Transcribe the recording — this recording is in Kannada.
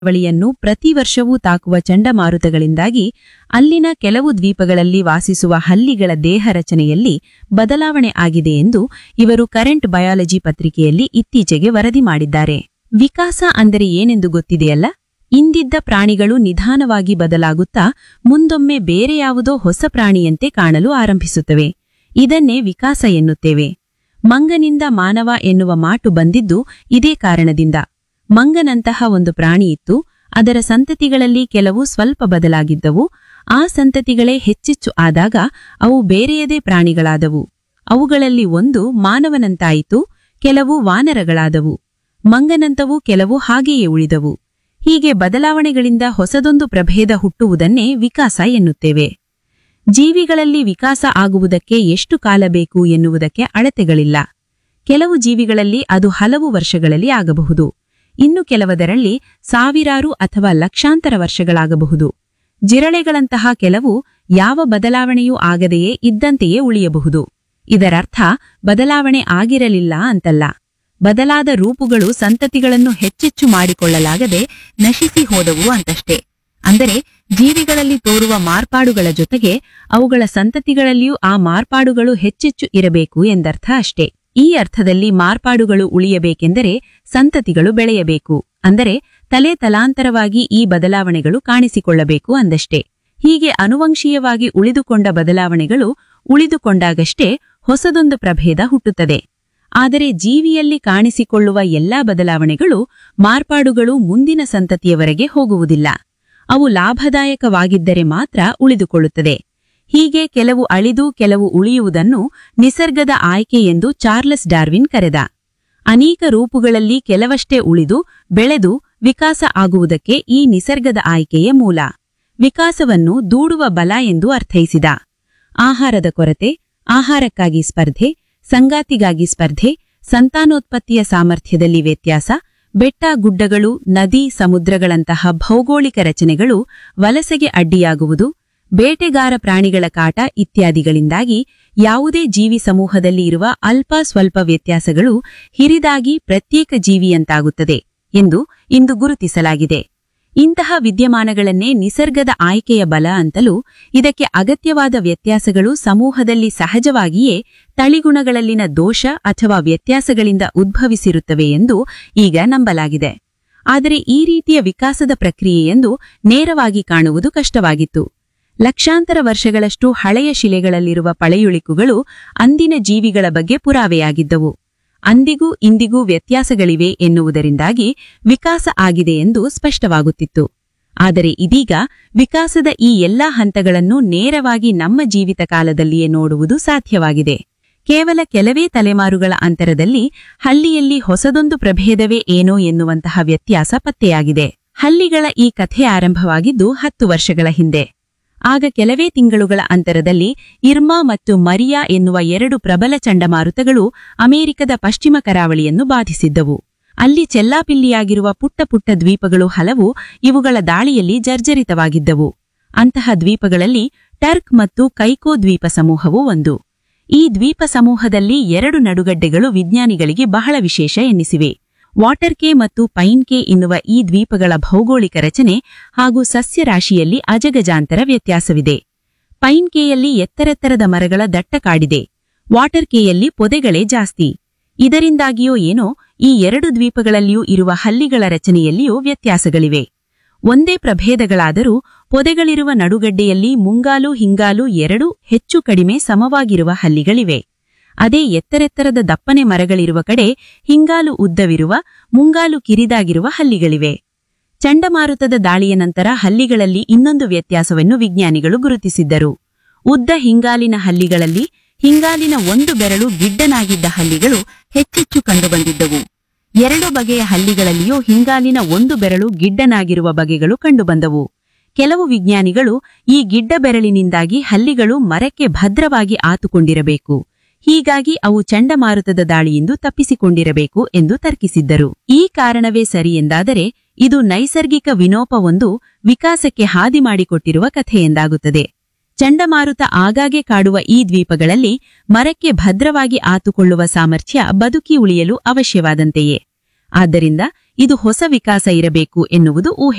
ಕರಾವಳಿಯನ್ನು ಪ್ರತಿ ವರ್ಷವೂ ತಾಕುವ ಚಂಡಮಾರುತಗಳಿಂದಾಗಿ ಅಲ್ಲಿನ ಕೆಲವು ದ್ವೀಪಗಳಲ್ಲಿ ವಾಸಿಸುವ ಹಲ್ಲಿಗಳ ದೇಹ ರಚನೆಯಲ್ಲಿ ಬದಲಾವಣೆ ಆಗಿದೆ ಎಂದು ಇವರು ಕರೆಂಟ್ ಬಯಾಲಜಿ ಪತ್ರಿಕೆಯಲ್ಲಿ ಇತ್ತೀಚೆಗೆ ವರದಿ ಮಾಡಿದ್ದಾರೆ ವಿಕಾಸ ಅಂದರೆ ಏನೆಂದು ಗೊತ್ತಿದೆಯಲ್ಲ ಇಂದಿದ್ದ ಪ್ರಾಣಿಗಳು ನಿಧಾನವಾಗಿ ಬದಲಾಗುತ್ತಾ ಮುಂದೊಮ್ಮೆ ಬೇರೆ ಯಾವುದೋ ಹೊಸ ಪ್ರಾಣಿಯಂತೆ ಕಾಣಲು ಆರಂಭಿಸುತ್ತವೆ ಇದನ್ನೇ ವಿಕಾಸ ಎನ್ನುತ್ತೇವೆ ಮಂಗನಿಂದ ಮಾನವ ಎನ್ನುವ ಮಾಟು ಬಂದಿದ್ದು ಇದೇ ಕಾರಣದಿಂದ ಮಂಗನಂತಹ ಒಂದು ಪ್ರಾಣಿ ಇತ್ತು ಅದರ ಸಂತತಿಗಳಲ್ಲಿ ಕೆಲವು ಸ್ವಲ್ಪ ಬದಲಾಗಿದ್ದವು ಆ ಸಂತತಿಗಳೇ ಹೆಚ್ಚೆಚ್ಚು ಆದಾಗ ಅವು ಬೇರೆಯದೇ ಪ್ರಾಣಿಗಳಾದವು ಅವುಗಳಲ್ಲಿ ಒಂದು ಮಾನವನಂತಾಯಿತು ಕೆಲವು ವಾನರಗಳಾದವು ಮಂಗನಂತವು ಕೆಲವು ಹಾಗೆಯೇ ಉಳಿದವು ಹೀಗೆ ಬದಲಾವಣೆಗಳಿಂದ ಹೊಸದೊಂದು ಪ್ರಭೇದ ಹುಟ್ಟುವುದನ್ನೇ ವಿಕಾಸ ಎನ್ನುತ್ತೇವೆ ಜೀವಿಗಳಲ್ಲಿ ವಿಕಾಸ ಆಗುವುದಕ್ಕೆ ಎಷ್ಟು ಕಾಲ ಬೇಕು ಎನ್ನುವುದಕ್ಕೆ ಅಳತೆಗಳಿಲ್ಲ ಕೆಲವು ಜೀವಿಗಳಲ್ಲಿ ಅದು ಹಲವು ವರ್ಷಗಳಲ್ಲಿ ಆಗಬಹುದು ಇನ್ನು ಕೆಲವದರಲ್ಲಿ ಸಾವಿರಾರು ಅಥವಾ ಲಕ್ಷಾಂತರ ವರ್ಷಗಳಾಗಬಹುದು ಜಿರಳೆಗಳಂತಹ ಕೆಲವು ಯಾವ ಬದಲಾವಣೆಯೂ ಆಗದೆಯೇ ಇದ್ದಂತೆಯೇ ಉಳಿಯಬಹುದು ಇದರರ್ಥ ಬದಲಾವಣೆ ಆಗಿರಲಿಲ್ಲ ಅಂತಲ್ಲ ಬದಲಾದ ರೂಪುಗಳು ಸಂತತಿಗಳನ್ನು ಹೆಚ್ಚೆಚ್ಚು ಮಾಡಿಕೊಳ್ಳಲಾಗದೆ ನಶಿಸಿ ಹೋದವು ಅಂತಷ್ಟೇ ಅಂದರೆ ಜೀವಿಗಳಲ್ಲಿ ತೋರುವ ಮಾರ್ಪಾಡುಗಳ ಜೊತೆಗೆ ಅವುಗಳ ಸಂತತಿಗಳಲ್ಲಿಯೂ ಆ ಮಾರ್ಪಾಡುಗಳು ಹೆಚ್ಚೆಚ್ಚು ಇರಬೇಕು ಎಂದರ್ಥ ಅಷ್ಟೇ ಈ ಅರ್ಥದಲ್ಲಿ ಮಾರ್ಪಾಡುಗಳು ಉಳಿಯಬೇಕೆಂದರೆ ಸಂತತಿಗಳು ಬೆಳೆಯಬೇಕು ಅಂದರೆ ತಲೆ ತಲಾಂತರವಾಗಿ ಈ ಬದಲಾವಣೆಗಳು ಕಾಣಿಸಿಕೊಳ್ಳಬೇಕು ಅಂದಷ್ಟೇ ಹೀಗೆ ಅನುವಂಶೀಯವಾಗಿ ಉಳಿದುಕೊಂಡ ಬದಲಾವಣೆಗಳು ಉಳಿದುಕೊಂಡಾಗಷ್ಟೇ ಹೊಸದೊಂದು ಪ್ರಭೇದ ಹುಟ್ಟುತ್ತದೆ ಆದರೆ ಜೀವಿಯಲ್ಲಿ ಕಾಣಿಸಿಕೊಳ್ಳುವ ಎಲ್ಲಾ ಬದಲಾವಣೆಗಳು ಮಾರ್ಪಾಡುಗಳು ಮುಂದಿನ ಸಂತತಿಯವರೆಗೆ ಹೋಗುವುದಿಲ್ಲ ಅವು ಲಾಭದಾಯಕವಾಗಿದ್ದರೆ ಮಾತ್ರ ಉಳಿದುಕೊಳ್ಳುತ್ತದೆ ಹೀಗೆ ಕೆಲವು ಅಳಿದು ಕೆಲವು ಉಳಿಯುವುದನ್ನು ನಿಸರ್ಗದ ಆಯ್ಕೆ ಎಂದು ಚಾರ್ಲಸ್ ಡಾರ್ವಿನ್ ಕರೆದ ಅನೇಕ ರೂಪುಗಳಲ್ಲಿ ಕೆಲವಷ್ಟೇ ಉಳಿದು ಬೆಳೆದು ವಿಕಾಸ ಆಗುವುದಕ್ಕೆ ಈ ನಿಸರ್ಗದ ಆಯ್ಕೆಯೇ ಮೂಲ ವಿಕಾಸವನ್ನು ದೂಡುವ ಬಲ ಎಂದು ಅರ್ಥೈಸಿದ ಆಹಾರದ ಕೊರತೆ ಆಹಾರಕ್ಕಾಗಿ ಸ್ಪರ್ಧೆ ಸಂಗಾತಿಗಾಗಿ ಸ್ಪರ್ಧೆ ಸಂತಾನೋತ್ಪತ್ತಿಯ ಸಾಮರ್ಥ್ಯದಲ್ಲಿ ವ್ಯತ್ಯಾಸ ಬೆಟ್ಟ ಗುಡ್ಡಗಳು ನದಿ ಸಮುದ್ರಗಳಂತಹ ಭೌಗೋಳಿಕ ರಚನೆಗಳು ವಲಸೆಗೆ ಅಡ್ಡಿಯಾಗುವುದು ಬೇಟೆಗಾರ ಪ್ರಾಣಿಗಳ ಕಾಟ ಇತ್ಯಾದಿಗಳಿಂದಾಗಿ ಯಾವುದೇ ಜೀವಿ ಸಮೂಹದಲ್ಲಿ ಇರುವ ಅಲ್ಪ ಸ್ವಲ್ಪ ವ್ಯತ್ಯಾಸಗಳು ಹಿರಿದಾಗಿ ಪ್ರತ್ಯೇಕ ಜೀವಿಯಂತಾಗುತ್ತದೆ ಎಂದು ಇಂದು ಗುರುತಿಸಲಾಗಿದೆ ಇಂತಹ ವಿದ್ಯಮಾನಗಳನ್ನೇ ನಿಸರ್ಗದ ಆಯ್ಕೆಯ ಬಲ ಅಂತಲೂ ಇದಕ್ಕೆ ಅಗತ್ಯವಾದ ವ್ಯತ್ಯಾಸಗಳು ಸಮೂಹದಲ್ಲಿ ಸಹಜವಾಗಿಯೇ ತಳಿಗುಣಗಳಲ್ಲಿನ ದೋಷ ಅಥವಾ ವ್ಯತ್ಯಾಸಗಳಿಂದ ಉದ್ಭವಿಸಿರುತ್ತವೆ ಎಂದು ಈಗ ನಂಬಲಾಗಿದೆ ಆದರೆ ಈ ರೀತಿಯ ವಿಕಾಸದ ಪ್ರಕ್ರಿಯೆಯೆಂದು ನೇರವಾಗಿ ಕಾಣುವುದು ಕಷ್ಟವಾಗಿತ್ತು ಲಕ್ಷಾಂತರ ವರ್ಷಗಳಷ್ಟು ಹಳೆಯ ಶಿಲೆಗಳಲ್ಲಿರುವ ಪಳೆಯುಳಿಕುಗಳು ಅಂದಿನ ಜೀವಿಗಳ ಬಗ್ಗೆ ಪುರಾವೆಯಾಗಿದ್ದವು ಅಂದಿಗೂ ಇಂದಿಗೂ ವ್ಯತ್ಯಾಸಗಳಿವೆ ಎನ್ನುವುದರಿಂದಾಗಿ ವಿಕಾಸ ಆಗಿದೆ ಎಂದು ಸ್ಪಷ್ಟವಾಗುತ್ತಿತ್ತು ಆದರೆ ಇದೀಗ ವಿಕಾಸದ ಈ ಎಲ್ಲಾ ಹಂತಗಳನ್ನು ನೇರವಾಗಿ ನಮ್ಮ ಜೀವಿತ ಕಾಲದಲ್ಲಿಯೇ ನೋಡುವುದು ಸಾಧ್ಯವಾಗಿದೆ ಕೇವಲ ಕೆಲವೇ ತಲೆಮಾರುಗಳ ಅಂತರದಲ್ಲಿ ಹಳ್ಳಿಯಲ್ಲಿ ಹೊಸದೊಂದು ಪ್ರಭೇದವೇ ಏನೋ ಎನ್ನುವಂತಹ ವ್ಯತ್ಯಾಸ ಪತ್ತೆಯಾಗಿದೆ ಹಳ್ಳಿಗಳ ಈ ಕಥೆ ಆರಂಭವಾಗಿದ್ದು ಹತ್ತು ವರ್ಷಗಳ ಹಿಂದೆ ಆಗ ಕೆಲವೇ ತಿಂಗಳುಗಳ ಅಂತರದಲ್ಲಿ ಇರ್ಮಾ ಮತ್ತು ಮರಿಯಾ ಎನ್ನುವ ಎರಡು ಪ್ರಬಲ ಚಂಡಮಾರುತಗಳು ಅಮೆರಿಕದ ಪಶ್ಚಿಮ ಕರಾವಳಿಯನ್ನು ಬಾಧಿಸಿದ್ದವು ಅಲ್ಲಿ ಚೆಲ್ಲಾಪಿಲ್ಲಿಯಾಗಿರುವ ಪುಟ್ಟ ಪುಟ್ಟ ದ್ವೀಪಗಳು ಹಲವು ಇವುಗಳ ದಾಳಿಯಲ್ಲಿ ಜರ್ಜರಿತವಾಗಿದ್ದವು ಅಂತಹ ದ್ವೀಪಗಳಲ್ಲಿ ಟರ್ಕ್ ಮತ್ತು ಕೈಕೋ ದ್ವೀಪ ಸಮೂಹವು ಒಂದು ಈ ದ್ವೀಪ ಸಮೂಹದಲ್ಲಿ ಎರಡು ನಡುಗಡ್ಡೆಗಳು ವಿಜ್ಞಾನಿಗಳಿಗೆ ಬಹಳ ವಿಶೇಷ ಎನ್ನಿಸಿವೆ ವಾಟರ್ ಕೆ ಮತ್ತು ಪೈನ್ ಕೆ ಎನ್ನುವ ಈ ದ್ವೀಪಗಳ ಭೌಗೋಳಿಕ ರಚನೆ ಹಾಗೂ ಸಸ್ಯರಾಶಿಯಲ್ಲಿ ಅಜಗಜಾಂತರ ವ್ಯತ್ಯಾಸವಿದೆ ಪೈನ್ ಕೆಯಲ್ಲಿ ಎತ್ತರೆತ್ತರದ ಮರಗಳ ದಟ್ಟ ಕಾಡಿದೆ ವಾಟರ್ ಕೆಯಲ್ಲಿ ಪೊದೆಗಳೇ ಜಾಸ್ತಿ ಇದರಿಂದಾಗಿಯೋ ಏನೋ ಈ ಎರಡು ದ್ವೀಪಗಳಲ್ಲಿಯೂ ಇರುವ ಹಲ್ಲಿಗಳ ರಚನೆಯಲ್ಲಿಯೂ ವ್ಯತ್ಯಾಸಗಳಿವೆ ಒಂದೇ ಪ್ರಭೇದಗಳಾದರೂ ಪೊದೆಗಳಿರುವ ನಡುಗಡ್ಡೆಯಲ್ಲಿ ಮುಂಗಾಲು ಹಿಂಗಾಲು ಎರಡೂ ಹೆಚ್ಚು ಕಡಿಮೆ ಸಮವಾಗಿರುವ ಹಲ್ಲಿಗಳಿವೆ ಅದೇ ಎತ್ತರೆತ್ತರದ ದಪ್ಪನೆ ಮರಗಳಿರುವ ಕಡೆ ಹಿಂಗಾಲು ಉದ್ದವಿರುವ ಮುಂಗಾಲು ಕಿರಿದಾಗಿರುವ ಹಲ್ಲಿಗಳಿವೆ ಚಂಡಮಾರುತದ ದಾಳಿಯ ನಂತರ ಹಲ್ಲಿಗಳಲ್ಲಿ ಇನ್ನೊಂದು ವ್ಯತ್ಯಾಸವನ್ನು ವಿಜ್ಞಾನಿಗಳು ಗುರುತಿಸಿದ್ದರು ಉದ್ದ ಹಿಂಗಾಲಿನ ಹಲ್ಲಿಗಳಲ್ಲಿ ಹಿಂಗಾಲಿನ ಒಂದು ಬೆರಳು ಗಿಡ್ಡನಾಗಿದ್ದ ಹಲ್ಲಿಗಳು ಹೆಚ್ಚೆಚ್ಚು ಕಂಡುಬಂದಿದ್ದವು ಎರಡು ಬಗೆಯ ಹಲ್ಲಿಗಳಲ್ಲಿಯೂ ಹಿಂಗಾಲಿನ ಒಂದು ಬೆರಳು ಗಿಡ್ಡನಾಗಿರುವ ಬಗೆಗಳು ಕಂಡುಬಂದವು ಕೆಲವು ವಿಜ್ಞಾನಿಗಳು ಈ ಗಿಡ್ಡ ಬೆರಳಿನಿಂದಾಗಿ ಹಲ್ಲಿಗಳು ಮರಕ್ಕೆ ಭದ್ರವಾಗಿ ಆತುಕೊಂಡಿರಬೇಕು ಹೀಗಾಗಿ ಅವು ಚಂಡಮಾರುತದ ದಾಳಿಯಿಂದ ತಪ್ಪಿಸಿಕೊಂಡಿರಬೇಕು ಎಂದು ತರ್ಕಿಸಿದ್ದರು ಈ ಕಾರಣವೇ ಸರಿ ಎಂದಾದರೆ ಇದು ನೈಸರ್ಗಿಕ ವಿನೋಪವೊಂದು ವಿಕಾಸಕ್ಕೆ ಹಾದಿ ಮಾಡಿಕೊಟ್ಟಿರುವ ಕಥೆಯೆಂದಾಗುತ್ತದೆ ಚಂಡಮಾರುತ ಆಗಾಗ್ಗೆ ಕಾಡುವ ಈ ದ್ವೀಪಗಳಲ್ಲಿ ಮರಕ್ಕೆ ಭದ್ರವಾಗಿ ಆತುಕೊಳ್ಳುವ ಸಾಮರ್ಥ್ಯ ಬದುಕಿ ಉಳಿಯಲು ಅವಶ್ಯವಾದಂತೆಯೇ ಆದ್ದರಿಂದ ಇದು ಹೊಸ ವಿಕಾಸ ಇರಬೇಕು ಎನ್ನುವುದು ಊಹೆ